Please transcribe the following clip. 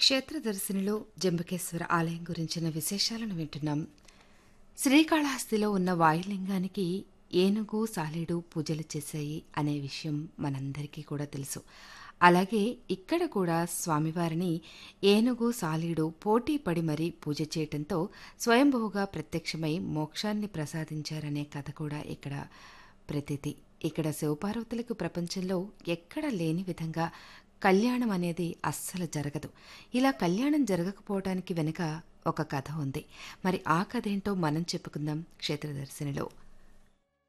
క్షేత్రదర్శినిలో జంబకేశ్వర ఆలయం గురించిన విశేషాలను వింటున్నాం శ్రీకాళహస్తిలో ఉన్న వాయులింగానికి ఏనుగు సాలేడు పూజలు చేశాయి అనే విషయం మనందరికీ కూడా తెలుసు అలాగే ఇక్కడ కూడా స్వామివారిని ఏనుగు సాలీడు పోటీ పడి మరీ పూజ చేయటంతో స్వయంభువుగా ప్రత్యక్షమై మోక్షాన్ని ప్రసాదించారనే కథ కూడా ఇక్కడ ప్రతీతి ఇక్కడ శివపార్వతులకు ప్రపంచంలో ఎక్కడ లేని విధంగా కళ్యాణం అనేది అస్సలు జరగదు ఇలా కళ్యాణం జరగకపోవటానికి వెనుక ఒక కథ ఉంది మరి ఆ కథ ఏంటో మనం చెప్పుకుందాం క్షేత్రదర్శినిలో